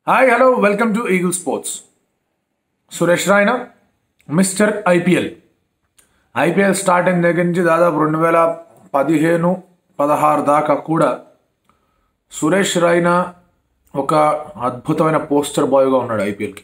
Hi hello welcome to eagle sports Suresh Raina mister IPL IPL start అయిన దగ్గర నుంచి దాదాపు రెండు వేల పదిహేను పదహారు దాకా కూడా సురేష్ రైనా ఒక అద్భుతమైన పోస్టర్ బాయ్గా ఉన్నాడు ఐపీఎల్కి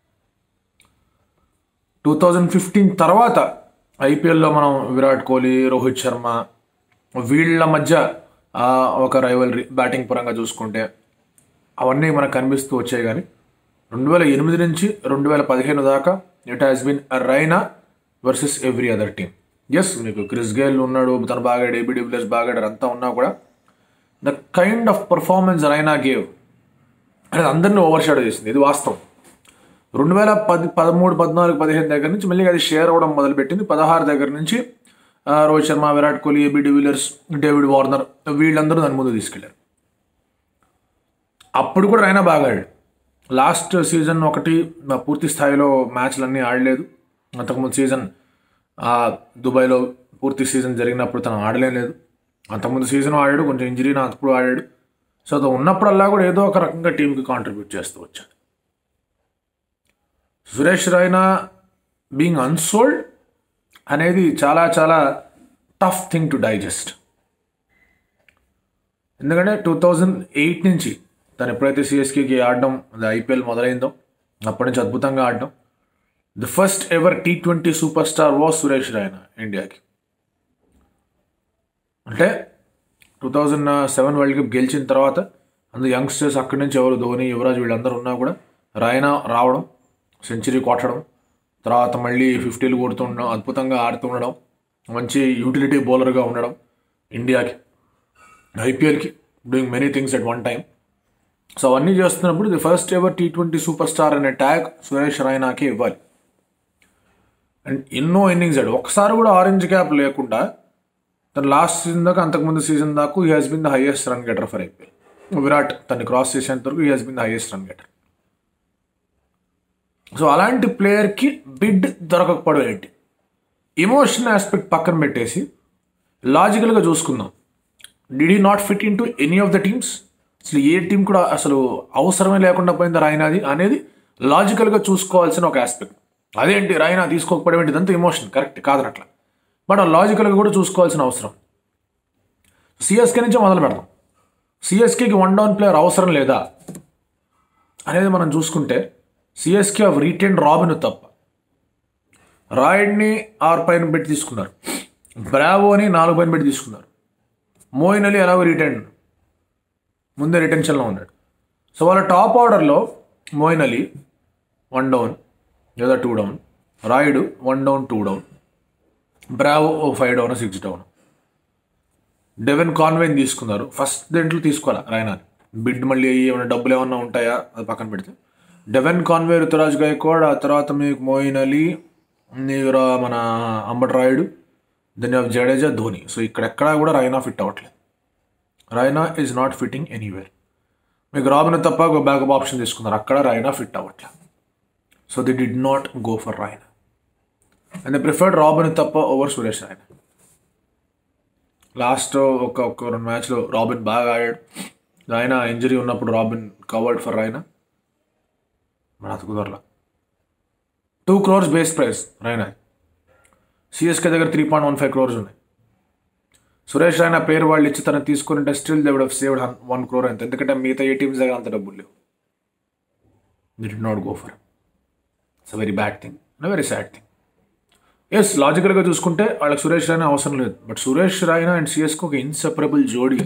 టూ థౌజండ్ ఫిఫ్టీన్ తర్వాత ఐపీఎల్లో మనం విరాట్ కోహ్లీ రోహిత్ శర్మ వీళ్ళ మధ్య ఆ, ఒక రైవలరీ బ్యాటింగ్ పరంగా చూసుకుంటే అవన్నీ మనకు కనిపిస్తూ వచ్చాయి కానీ రెండు వేల ఎనిమిది నుంచి రెండు వేల పదిహేను దాకా it has been Raina versus every other teams మీకు క్రిస్ గేల్ ఉన్నాడు తను బాగా ఏబీ డివిలియర్స్ బాగా అంతా ఉన్నా కూడా the kind of performance Raina gave అనేది అందరినీ ఓవర్ షాడో చేసింది ఇది వాస్తవం రెండు వేల పది పదమూడు పద్నాలుగు పదిహేను దగ్గర నుంచి మళ్ళీ అది షేర్ అవ్వడం మొదలుపెట్టింది పదహారు దగ్గర నుంచి ఆ, Rohit Sharma Virat Kohli AB de Villiers David Warner వీళ్ళందరూ దాని ముందు తీసుకెళ్లారు అప్పుడు కూడా ఆయన బాగా ఆడాడు లాస్ట్ సీజన్ ఒకటి ఆ, పూర్తి స్థాయిలో మ్యాచ్లన్నీ ఆడలేదు అంతకుముందు సీజన్ ఆ, దుబాయ్లో పూర్తి సీజన్ జరిగినప్పుడు తను ఆడలేదు అంతకుముందు సీజన్ ఆడాడు కొంచెం ఇంజరీ అప్పుడు ఆడాడు సో అది ఉన్నప్పుడల్లా కూడా ఏదో ఒక రకంగా టీంకి కాంట్రిబ్యూట్ చేస్తూ వచ్చాడు సురేష్ రైనా బీయింగ్ అన్సోల్డ్ అనేది చాలా చాలా టఫ్ థింగ్ టు డైజెస్ట్ ఎందుకంటే టూ థౌజండ్ ఎయిట్ నుంచి తను ఎప్పుడైతే సిఎస్కేకి ఆడడం అది ఐపీఎల్ మొదలైందో అప్పటి నుంచి అద్భుతంగా ఆడడం the first ever T twenty super star was Suresh Raina ఇండియాకి అంటే two thousand seven world cup గెలిచిన తర్వాత అందులో యంగ్స్టర్స్ అక్కడి నుంచి ఎవరు ధోని యువరాజ్ వీళ్ళందరూ ఉన్నా కూడా రాయనా రావడం సెంచరీ కొట్టడం తర్వాత మళ్ళీ ఫిఫ్టీలు కొడుతుండడం అద్భుతంగా ఆడుతుండడం మంచి యూటిలిటీ బౌలర్గా ఉండడం ఇండియాకి ఐపీఎల్కి doing many things at one time so అవన్నీ చేస్తున్నప్పుడు the first ever T twenty super star అనే ట్యాగ్ సురేష్ రైనాకి ఇవ్వాలి అండ్ ఎన్నో ఇన్నింగ్స్ ఆడు ఒకసారి కూడా ఆరెంజ్ క్యాప్ లేకుండా తన లాస్ట్ సీజన్ దాకా అంతకుముందు సీజన్ దాకా he has been the highest run getter for IPL Virat తన్ని క్రాస్ చేసేంత వరకు he has been the highest run getter so అలాంటి ప్లేయర్కి బిడ్ దొరకకపోవడం ఏంటి ఎమోషన్ ఆస్పెక్ట్ పక్కన పెట్టేసి లాజికల్గా చూసుకుందాం did he not fit in to any of the teams అసలు ఏ టీం కూడా అసలు అవసరమే లేకుండా పోయింది రాయినాది అనేది లాజికల్గా చూసుకోవాల్సిన ఒక ఆస్పెక్ట్ అదేంటి రాయినా తీసుకోకపోవడం ఏంటి ఇదంతా ఎమోషన్ కరెక్ట్ కాదనట్ల బట్ ఆ లాజికల్గా కూడా చూసుకోవాల్సిన అవసరం సిఎస్కే నుంచే మొదలు పెడదాం సిఎస్కేకి వన్ డౌన్ ప్లేయర్ అవసరం లేదా అనేది మనం చూసుకుంటే సిఎస్కే ఆఫ్ రీటైన్ రాబిన్ తప్ప రాయిడ్ని ఆరు పైన పెట్టి తీసుకున్నారు బ్రావోని నాలుగు పైన పెట్టి తీసుకున్నారు మోయిన్ అలీ ఎలాగో రిటైన్ ముందే రిటెన్షన్లో ఉన్నాడు సో వాళ్ళ టాప్ ఆర్డర్లో మోయిన్ అలీ వన్ డౌన్ లేదా two down Rayudu one down two down Bravo ఓ five down six down Devon కాన్వేని తీసుకున్నారు ఫస్ట్ దేంట్లో తీసుకోవాలా రాయనాని బిడ్ మళ్ళీ ఏమైనా డబ్బులు ఏమన్నా ఉంటాయా అది పక్కన పెడితే డెవెన్ కాన్వే రుతురాజ్ గైక్వాడ్ ఆ తర్వాత మీకు మోయిన్ అలీ నీకు రా- మన Ambati Rayudu then of Jadeja Dhoni so ఇక్కడెక్కడా కూడా రైనా ఫిట్ అవ్వట్లేదు Raina is not fitting anywhere మీకు రాబిన్ తప్ప ఒక బ్యాకప్ ఆప్షన్ తీసుకున్నారు అక్కడ రైనా ఫిట్ అవ్వట్లేదు so they did not go for Raina and they preferred Robin తప్ప ఓవర్ సురేష్ రైనా లాస్ట్ ఒక ఒక రెండు మ్యాచ్లో రాబిన్ బాగా ఆడాడు ఆయన ఇంజరీ ఉన్నప్పుడు రాబిన్ కవర్డ్ ఫర్ రైనా మన అది కుదరలా two crores base price Raina CSK దగ్గర three point one five crores ఉన్నాయి సురేష్ రైనా పేరు వాళ్ళు ఇచ్చి తను తీసుకుని still they would saved one crore అంత ఎందుకంటే మిగతా ఏ టీమ్స్ దగ్గర అంత డబ్బులు లేవు they did not go for it's a very bad thing and very sad thing yes లాజికల్గా చూసుకుంటే వాళ్ళకి సురేష్ రైనా అవసరం లేదు బట్ సురేష్ రైనా అండ్ సిఎస్కి ఒక ఇన్సెపరబుల్ జోడీ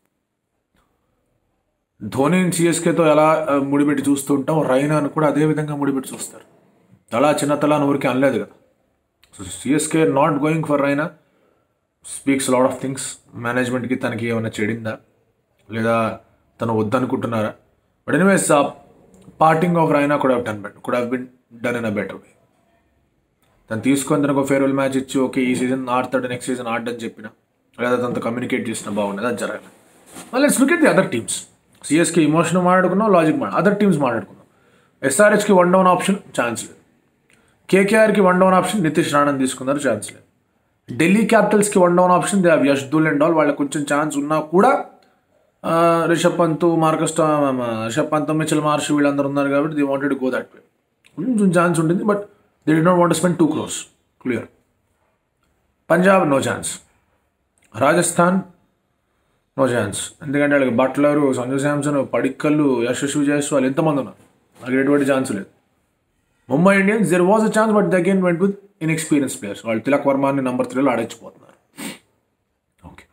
ధోని సిఎస్కేతో ఎలా ఆ, ముడిపెట్టి చూస్తూ ఉంటాం రైనాను కూడా అదే విధంగా ముడిపెట్టి చూస్తారు తలా చిన్న తలా అని ఊరికి అనలేదు కదా so CSK not going for Raina speaks lot of things మేనేజ్మెంట్కి తనకి ఏమైనా చెడిందా లేదా తను వద్దనుకుంటున్నారా but anyways parting of Raina కూడా done but could have been done in a better way తను తీసుకొని తనకు ఒక ఫేర్వెల్ మ్యాచ్ ఇచ్చి ఓకే ఈ సీజన్ ఆడతాడు నెక్స్ట్ సీజన్ ఆడని చెప్పిన లేదా తనతో కమ్యూనికేట్ చేసిన బాగుండేది అది జరగాలి let's look at the other teams సిఎస్కి ఇమోషన్ మాట్లాడుకున్నాం లాజిక్ మాట్లాడు అదర్ టీమ్స్ మాట్లాడుకున్నాం ఎస్ఆర్హెచ్కి వన్ డౌన్ ఆప్షన్ ఛాన్స్ లేదు కేకేఆర్కి one down option Nitish Rana తీసుకున్నారు ఛాన్స్ లేదు ఢిల్లీ క్యాపిటల్స్కి one down option they have Yash Dhull and all వాళ్ళకి కొంచెం ఛాన్స్ ఉన్నా కూడా రిషబ్ పంత్ మార్కస్ టా- రిషబ్ పంత్ మిచల్ మార్ష్ వీళ్ళందరూ ఉన్నారు కాబట్టి they wanted go that way కొంచెం ఛాన్స్ ఉంటుంది but they did not want spend two crores clear Punjab no chance Rajasthan no chance ఎందుకంటే వాళ్ళకి బట్లరు సంజు శాంసన్ పడిక్కల్లు యశస్వి జైస్వాల్ ఎంతమంది ఉన్నారు వాళ్ళకి ఎటువంటి ఛాన్స్ లేదు Mumbai Indians there was a chance but again went with inexperience players వాళ్ళు తిలక్ వర్మాని నంబర్ త్రీలో ఆడించిపోతున్నారు ఓకే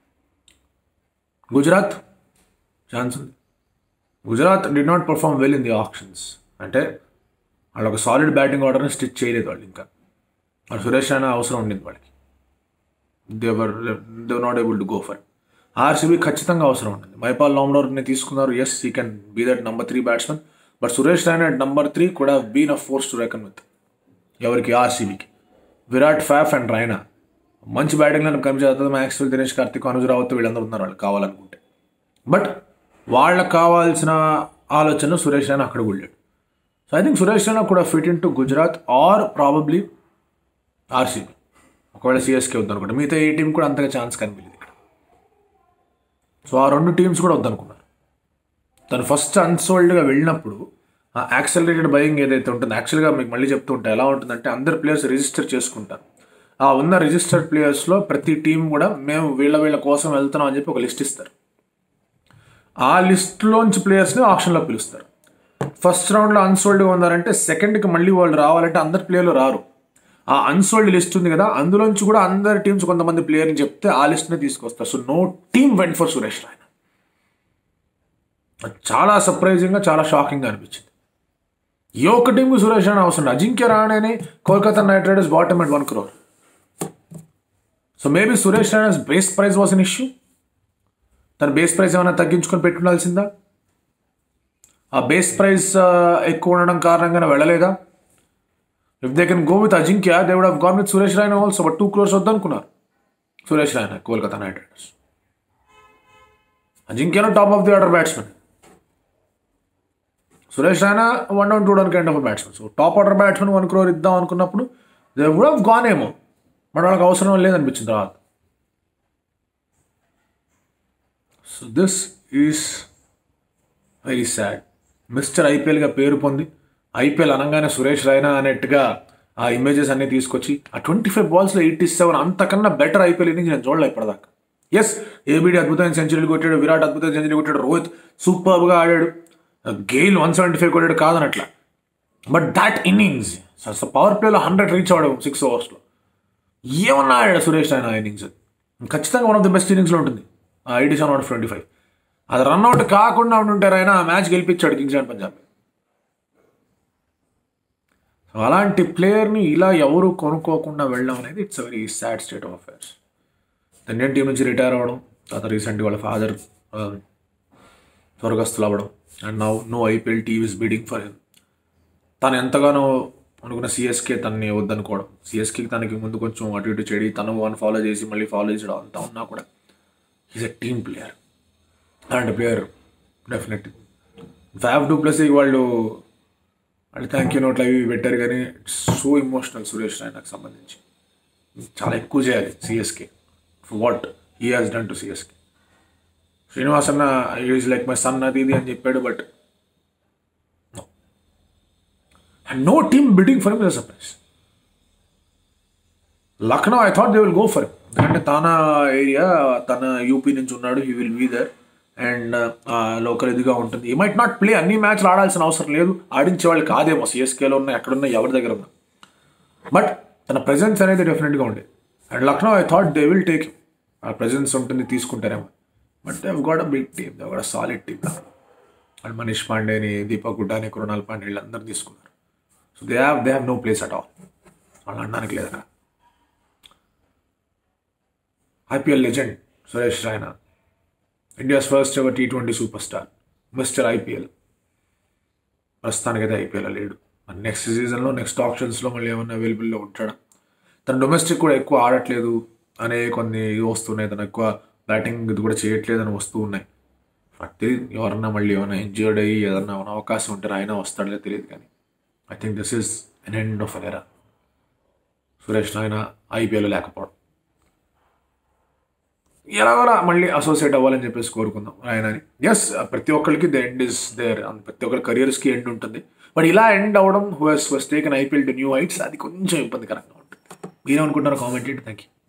గుజరాత్ ఛాన్స్ ఉంది Gujarat did not perform well in the options అంటే వాళ్ళు ఒక సాలిడ్ బ్యాటింగ్ ఆర్డర్ని స్టిచ్ చేయలేదు వాళ్ళు ఇంకా వాళ్ళు సురేష్ రైనా అవసరం ఉండింది వాళ్ళకి they were they were not able to go for RCB ఖచ్చితంగా అవసరం ఉంటుంది మైపాల్ లామ్డోర్ని తీసుకున్నారు yes he can be that number three batsman but Suresh Raina number three కూడా been a force to reckon with ఎవరికి ఆర్సీబీకి విరాట్ ఫ్యాఫ్ అండ్ రైనా మంచి బ్యాటింగ్ లైన్ కనిపించేస్తుంది మ్యాక్స్వెల్ దినేష్ కార్తిక్ అనుజ్ రావత్ వీళ్ళందరూ ఉన్నారు వాళ్ళు కావాలనుకుంటే బట్ వాళ్ళకి కావాల్సిన ఆలోచన సురేష్ రైనా అక్కడ వెళ్ళాడు so I think Suresh Raina కూడా fit in to Gujarat or probably RCB ఒకవేళ సిఎస్కే వద్దనుకుంటే మిగతా ఏ టీం కూడా అంతగా ఛాన్స్ కనిపించలేదు ఇక్కడ సో ఆ రెండు టీమ్స్ కూడా వద్దనుకున్నారు తను ఫస్ట్ అన్సోల్డ్గా వెళ్ళినప్పుడు ఆ యాక్సలరేటెడ్ బయింగ్ ఏదైతే ఉంటుందో యాక్చువల్గా మీకు మళ్ళీ చెప్తూ ఉంటా ఎలా ఉంటుందంటే అందరు ప్లేయర్స్ రిజిస్టర్ చేసుకుంటారు ఆ ఉన్న రిజిస్టర్డ్ ప్లేయర్స్లో ప్రతి టీం కూడా మేము వీళ్ళ వీళ్ళ కోసం వెళ్తున్నాం అని చెప్పి ఒక లిస్ట్ ఇస్తారు ఆ లిస్ట్లోంచి ప్లేయర్స్ని ఆప్షన్లో పిలుస్తారు ఫస్ట్ రౌండ్లో అన్సోల్డ్గా ఉన్నారంటే సెకండ్కి మళ్ళీ వాళ్ళు రావాలంటే అందరు ప్లేయర్లు రారు ఆ అన్సోల్డ్ లిస్ట్ ఉంది కదా అందులోంచి కూడా అందరి టీమ్స్ కొంతమంది ప్లేయర్ని చెప్తే ఆ లిస్ట్ని తీసుకొస్తారు so no team went for Suresh Raina చాలా సర్ప్రైజింగ్గా చాలా షాకింగ్గా అనిపించింది ఏ ఒక్క టీంకి సురేష్ రాయన అవసరం లేదు. అజింక్య రాణేని Kolkata Knight Riders bought him at one crore so maybe Suresh Raina's base price was an issue తన బేస్ ప్రైస్ ఏమైనా తగ్గించుకొని పెట్టుండాల్సిందా ఆ బేస్ ప్రైస్ ఎక్కువ ఉండడం కారణంగానే వెళ్ళలేదా if they can go with Ajinkya they would have gone with Suresh Raina also but two crores వద్దనుకున్నారు Suresh Raina Kolkata Knight Riders అజింక్యను top of the order batsman Suresh Raina one down two down kind of batsman so top order batsman one crore ఇద్దాం అనుకున్నప్పుడు they would have gone ఏమో but వాళ్ళకి అవసరం లేదనిపించింది తర్వాత so this is very sad mister ఐపీఎల్గా పేరు పొంది ఐపీఎల్ అనగానే సురేష్ రైనా అనేట్టుగా ఆ ఇమేజెస్ అన్ని తీసుకొచ్చి ఆ ట్వంటీ ఫైవ్ బాల్స్లో ఎయిటీ సెవెన్ అంతకన్నా బెటర్ ఐపీఎల్ ఇన్నింగ్స్ నేను చూడలే ఇప్పటిదాకా ఎస్ ఏబిడి అద్భుతమైన సెంచరీలు కొట్టాడు విరాట్ అద్భుతమైన సెంచరీ కొట్టాడు రోహిత్ సూపర్గా ఆడాడు గెయిల్ వన్ సెవెంటీ ఫైవ్ కొట్టాడు కాదనట్లా బట్ దాట్ ఇన్నింగ్స్ పవర్ ప్లేలో హండ్రెడ్ రీచ్ అవ్వడం సిక్స్ ఓవర్స్లో ఏమన్నా ఆడాడు సురేష్ రైనా ఇన్నింగ్స్ ఖచ్చితంగా వన్ ఆఫ్ ద బెస్ట్ ఇన్నింగ్స్లో ఉంటుంది ఆ eighty seven out twenty five అది రన్అట్ కాకుండా ఉంటుంటారు ఆయన ఆ మ్యాచ్ గెలిపించాడు కింగ్స్ అండ్ పంజాబ్ సో అలాంటి ప్లేయర్ని ఇలా ఎవరు కొనుక్కోకుండా వెళ్ళడం అనేది it's very sad state of affairs Indian team నుంచి రిటైర్ అవ్వడం తర్వాత రీసెంట్గా వాళ్ళ ఫాదర్ స్వర్గస్థులు అవ్వడం and now no IPL teams bidding for him తను ఎంతగానో అనుకున్న సిఎస్కే తనని వద్దనుకోవడం సిఎస్కేకి తనకి ముందు కొంచెం అటు ఇటు చెడి తను వన్ ఫాలో చేసి మళ్ళీ ఫాలో చేయడం అంతా ఉన్నా కూడా ఈజ్ ఎ టీమ్ ప్లేయర్ అలాంటి player definite have to plus వాళ్ళు వాళ్ళు థ్యాంక్ యూ నోట్లు అవి పెట్టారు కానీ ఇట్స్ సో ఇమోషనల్ సురేష్ రైనాకు సంబంధించి చాలా ఎక్కువ చేయాలి CSK what he has done to CSK Srinivas అన్న ఈజ్ లైక్ మై సన్ అది ఇది అని చెప్పాడు but and no team bidding for him surprise Lucknow I thought they will go for ఎందుకంటే తన ఏరియా తన యూపీ నుంచి ఉన్నాడు he will be there and local ఇదిగా ఉంటుంది ఈ మైట్ నాట్ ప్లే అన్ని మ్యాచ్లు ఆడాల్సిన అవసరం లేదు ఆడించే వాళ్ళు కాదేమో సిఎస్కేలో ఉన్న ఎక్కడున్నా ఎవరి దగ్గర ఉన్నా బట్ తన ప్రెజెన్స్ అనేది డెఫినెట్గా ఉండేది and Lucknow I thought they will take ఆ ప్రెజెన్స్ ఉంటుంది తీసుకుంటారేమో but they've got a big team they've got a solid team and Manish పాండేని దీపక్ గుడ్డాని కృణాల్ పాండే వీళ్ళందరూ తీసుకున్నారు so they have they have no place at all వాళ్ళు అనడానికి లేదు అక్కడ IPL legend Suresh Raina India's first ever T twenty super star mister IPL ప్రస్తుతానికైతే IPL లేడు నెక్స్ట్ సీజన్లో నెక్స్ట్ ఆప్షన్స్లో మళ్ళీ ఏమన్నా అవైలబుల్లో ఉంటాడా తను డొమెస్టిక్ కూడా ఎక్కువ ఆడట్లేదు అనే కొన్ని ఇవి వస్తున్నాయి తను ఎక్కువ బ్యాటింగ్ ఇది కూడా చేయట్లేదు అని వస్తూ ఉన్నాయి నాకు తెలియదు ఎవరన్నా మళ్ళీ ఏమైనా ఇంజర్డ్ అయ్యి ఏదన్నా ఏమైనా అవకాశం ఉంటే ఆయన వస్తాడో తెలియదు కానీ I think this is an end of an era Suresh నాయన ఐపీఎల్ లేకపోవడం ఎలాగోలా మళ్ళీ అసోసియేట్ అవ్వాలని చెప్పేసి కోరుకుందాం ఆయనని ఎస్ ప్రతి ఒక్కరికి ద ఎండ్ ఇస్ దేర్ ప్రతి ఒక్కరి కెరియర్స్కి ఎండ్ ఉంటుంది బట్ ఇలా ఎండ్ అవ్వడం who has taken IPL to new heights అది కొంచెం ఇబ్బందికరంగా ఉంటుంది మీరేమనుకుంటారో కామెంట్ చేయండి థ్యాంక్ యూ